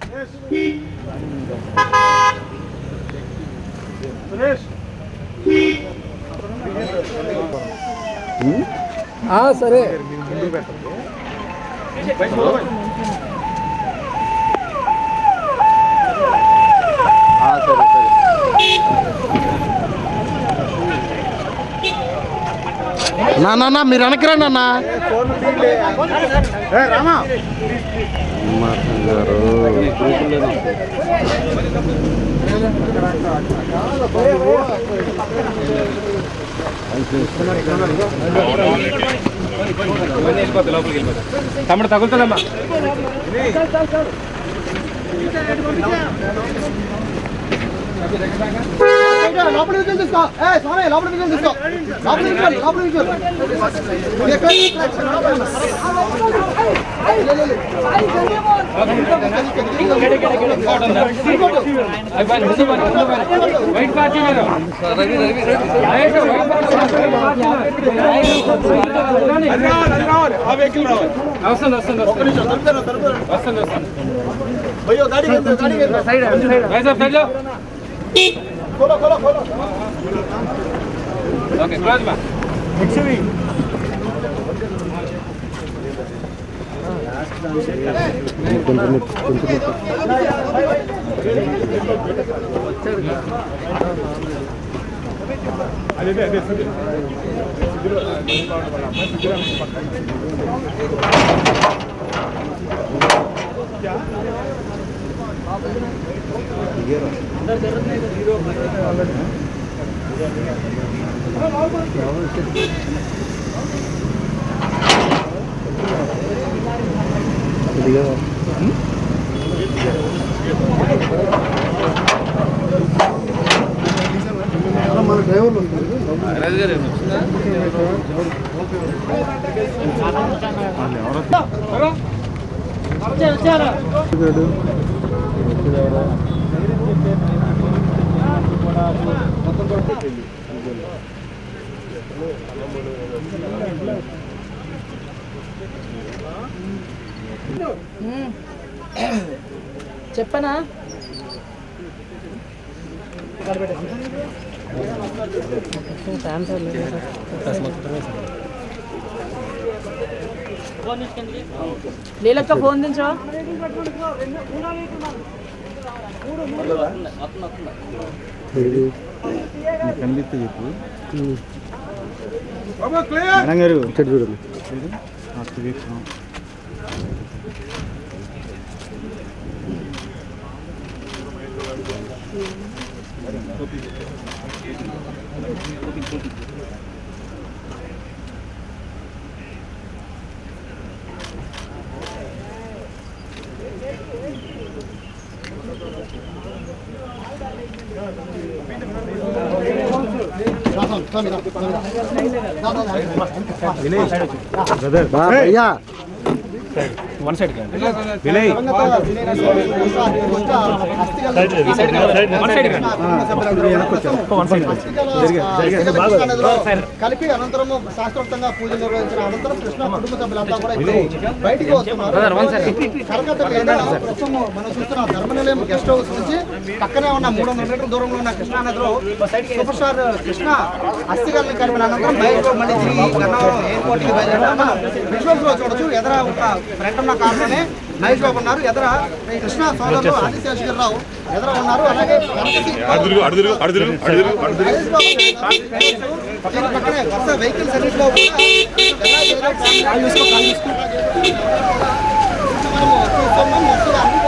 సరే సరే సరే నా నాన్న మీరు వెనకరా నాన్న రామా గారు తమ్ముడు తగులుతుందమ్మా లోపల విజువల్ తీసుకో ఏ స్వామి లోపల విజువల్ తీసుకో లోపల విజువల్ లోపల విజువల్ ఎక్కడ వైట్ పార్టీ మీరు వస్తుంది వస్తుంది వస్తుంది వస్తుంది భయ్యో గాడి గాడి వైజాగ్ సైడ్లో खोलो खोलो खोलो ఓకే క్లోజ్ మా మన డ్రైవర్లు ఉన్నారు చెప్పనా లీలక్క ఫోన్ దించవా కనిపిస్తే చెప్పు మేడం గారు చూడండి అయ్యా one side Vinay one side కలిపి అనంతరం శాస్త్రోక్తంగా పూజ నిర్వహించిన అనంతరం కృష్ణ కుటుంబ సభ్యులంతా కూడా ఇప్పుడు బయటికి వస్తున్నారు కలకత్తాలో ఏదైనా ప్రస్తుతం మనం చూస్తున్న ధర్మనిలయం గెస్ట్ హౌస్ నుంచి పక్కనే ఉన్న మూడు వందల మీటర్ల దూరంలో ఉన్న కృష్ణా నదిలో సూపర్ స్టార్ కృష్ణ అస్థికల్ని కలిపిన అనంతరం మహేష్ మళ్ళీ తిరిగి గన్నవరం ఎయిర్పోర్ట్ కి బయలుదేరడం విజువల్స్ లో చూడొచ్చు ఎదర ఒక ఫ్రంట్ ఉన్న కారులోనే మహేష్ బాబు ఉన్నారు ఎదర ఈ కృష్ణ సోదరులు ఆదిశేషగిరిరావు ఎదర ఉన్నారు అలాగే వెనకకి మహేష్ బాబు దీని పక్కనే వరుస వెహికల్స్ అన్నింటిలో కూడా ఎలా ఏదో కాలు చూసుకో, కాలు చూసుకో. మనము చూస్తున్నాం, వరుసగా అన్ని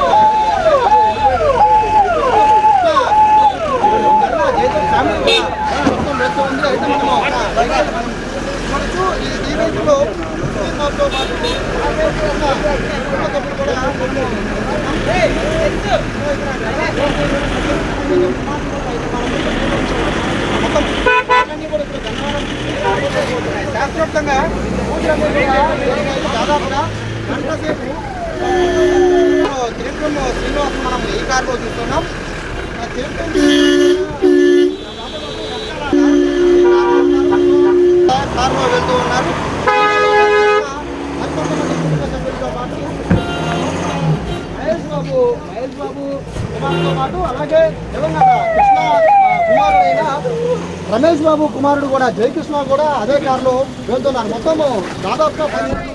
vehicles ఏదో ఫ్యామిలీ కూడా మొత్తం వెళ్తూ ఉంది అయితే మనము ఒక వెహికల్ మనం చూడొచ్చు ఈ ఈ వెహికల్లో దీంతో పాటు ఆ వెహికల్ ఉన్న కుటుంబ సభ్యులు కూడా శాస్త్రోక్తంగా పూజలన్నీ కూడా దాదాపుగా గంట సేపు తిరుపతి శ్రీనివాసం మనం ఈ కారులో చూస్తున్నాం ఆ తిరుపతి కారులో వెళ్తూ ఉన్నారు మరికొంతమంది కుటుంబ సభ్యులతో పాటు మహేష్ బాబు బాబు కుమారుడితో పాటు అలాగే దివంగత కృష్ణ ఆ, కుమారుడైన రమేష్ బాబు కుమారుడు కూడా జయకృష్ణ కూడా అదే కారులో వెళ్తున్నారు మొత్తము దాదాపుగా పన్నెండు